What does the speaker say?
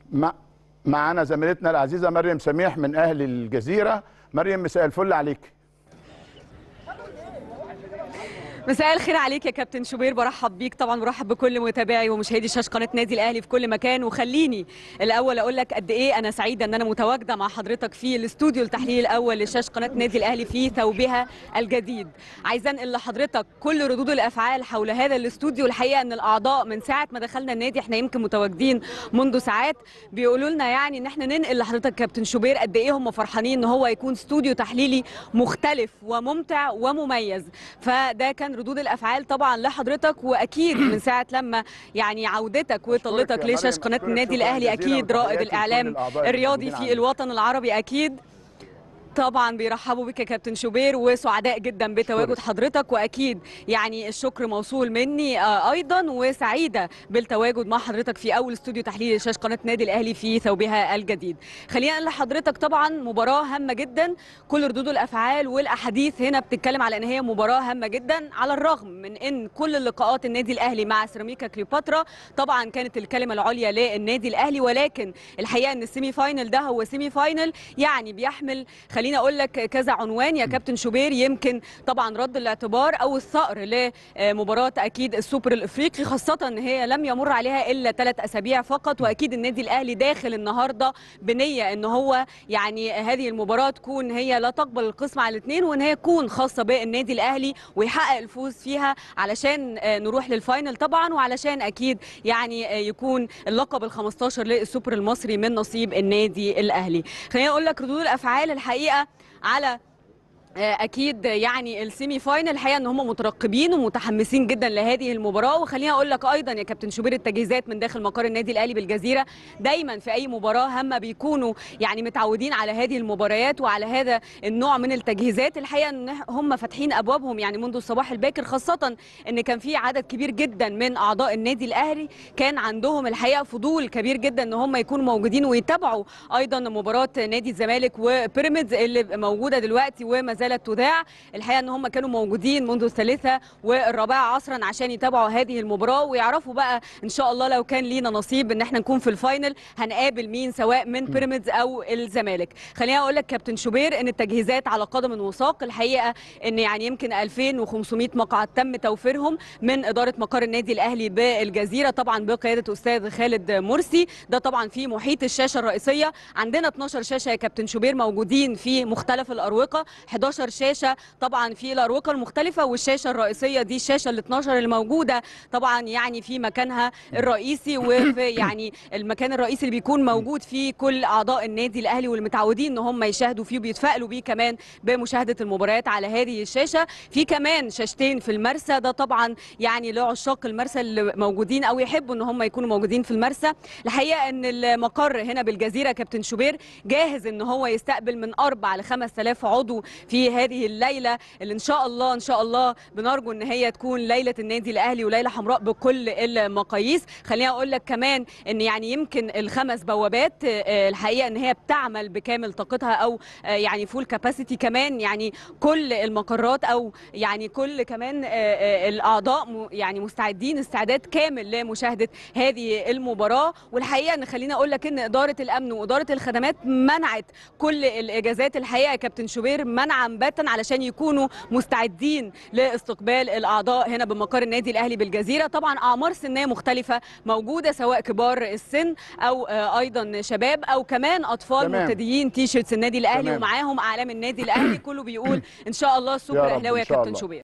مع معانا زميلتنا العزيزه مريم سميح من اهل الجزيره مريم مساء الفل عليك مساء الخير عليك يا كابتن شوبير برحب بيك طبعا برحب بكل متابعي ومشاهدي شاشه قناه نادي الاهلي في كل مكان وخليني الاول اقول لك قد ايه انا سعيده ان انا متواجده مع حضرتك في الاستوديو التحليلي الاول لشاشه قناه نادي الاهلي في ثوبها الجديد عايزه انقل لحضرتك كل ردود الافعال حول هذا الاستوديو الحقيقه ان الاعضاء من ساعه ما دخلنا النادي احنا يمكن متواجدين منذ ساعات بيقولوا لنا يعني ان احنا ننقل لحضرتك كابتن شوبير قد ايه هم فرحانين ان هو يكون استوديو تحليلي مختلف وممتع ومميز فده كان ردود الافعال طبعا لحضرتك واكيد من ساعه لما يعني عودتك وطلتك يا لشاشه مريم، قناه أشكرك النادي شكراً الاهلي جزيلاً اكيد رائد وتحياتي لكل الاعلام الأعضاء الرياضي الموجودين في عندنا. الوطن العربي اكيد طبعا بيرحبوا بك يا كابتن شوبير وسعداء جدا بتواجد أشكرك. حضرتك واكيد يعني الشكر موصول مني آه، ايضا وسعيده بالتواجد مع حضرتك في اول استوديو تحليل لشاشه قناه نادي الاهلي في ثوبها الجديد خلينا نقول لحضرتك طبعا مباراه هامه جدا كل ردود الافعال والاحاديث هنا بتتكلم على ان هي مباراه هامه جدا على الرغم من ان كل اللقاءات النادي الاهلي مع سيراميكا كليوباترا طبعا كانت الكلمه العليا للنادي الاهلي ولكن الحقيقه ان السيمي فاينل ده هو سيمي فاينل يعني بيحمل خليني اقول لك كذا عنوان يا كابتن شوبير يمكن طبعا رد الاعتبار او الثأر لمباراه اكيد السوبر الافريقي خاصه ان هي لم يمر عليها الا ثلاث اسابيع فقط واكيد النادي الاهلي داخل النهارده بنيه ان هو يعني هذه المباراه تكون هي لا تقبل القسم على الاثنين وان هي تكون خاصه بالنادي الاهلي ويحقق الفوز فيها علشان آه، نروح للفاينل طبعا وعلشان اكيد يعني آه، يكون اللقب ال 15 للسوبر المصري من نصيب النادي الاهلي خليني اقول لك ردود الافعال الحقيقه على آه، اكيد يعني السيمي فاينل الحقيقه ان هم مترقبين ومتحمسين جدا لهذه المباراه وخليني اقول لك ايضا يا كابتن شوبير التجهيزات من داخل مقر النادي الاهلي بالجزيره دايما في اي مباراه هامه بيكونوا يعني متعودين على هذه المباريات وعلى هذا النوع من التجهيزات الحقيقه ان هم فاتحين ابوابهم يعني منذ الصباح الباكر خاصه ان كان في عدد كبير جدا من اعضاء النادي الاهلي كان عندهم الحقيقه فضول كبير جدا ان هم يكونوا موجودين ويتابعوا ايضا مباراه نادي الزمالك وبيراميدز اللي موجوده دلوقتي وما زالت تذاع الحقيقه ان هم كانوا موجودين منذ الثالثه والرابعه عصرا عشان يتابعوا هذه المباراه ويعرفوا بقى ان شاء الله لو كان لينا نصيب ان احنا نكون في الفاينل هنقابل مين سواء من بيراميدز او الزمالك خليني اقول لك كابتن شوبير ان التجهيزات على قدم وساق الحقيقه ان يعني يمكن 2500 مقعد تم توفيرهم من اداره مقر النادي الاهلي بالجزيره طبعا بقياده استاذ خالد مرسي ده طبعا في محيط الشاشه الرئيسيه عندنا 12 شاشه يا كابتن شوبير موجودين في مختلف الاروقه 11 شاشه طبعا في الاروقه المختلفه والشاشه الرئيسيه دي الشاشه ال 12 اللي موجوده طبعا يعني في مكانها الرئيسي وفي يعني المكان الرئيسي اللي بيكون موجود فيه كل اعضاء النادي الاهلي والمتعودين ان هم يشاهدوا فيه وبيتفائلوا بيه كمان بمشاهده المباريات على هذه الشاشه في كمان شاشتين في المرسى ده طبعا يعني لعشاق المرسى اللي موجودين او يحبوا ان هم يكونوا موجودين في المرسى الحقيقه ان المقر هنا بالجزيره كابتن شوبير جاهز ان هو يستقبل من 4 ل 5000 عضو في هذه الليله اللي ان شاء الله ان شاء الله بنرجو ان هي تكون ليله النادي الاهلي وليله حمراء بكل المقاييس خليني اقول لك كمان ان يعني يمكن الخمس بوابات آه، الحقيقه ان هي بتعمل بكامل طاقتها او آه، يعني فول كاباسيتي كمان يعني كل المقرات او يعني كل كمان آه، آه، الاعضاء م- يعني مستعدين استعداد كامل لمشاهده هذه المباراه والحقيقه ان خليني اقول لك ان اداره الامن واداره الخدمات منعت كل الاجازات الحقيقه يا كابتن شوبير منعا باتا علشان يكونوا مستعدين لاستقبال الاعضاء هنا بمقر النادي الاهلي بالجزيره طبعا اعمار سنيه مختلفه موجوده سواء كبار السن او آه، ايضا شباب او كمان اطفال تمام. مرتديين تي شيرتس النادي الاهلي تمام. ومعاهم اعلام النادي الاهلي كله بيقول ان شاء الله يا السوبر رب اهلاوي يا إن شاء كابتن الله. شوبير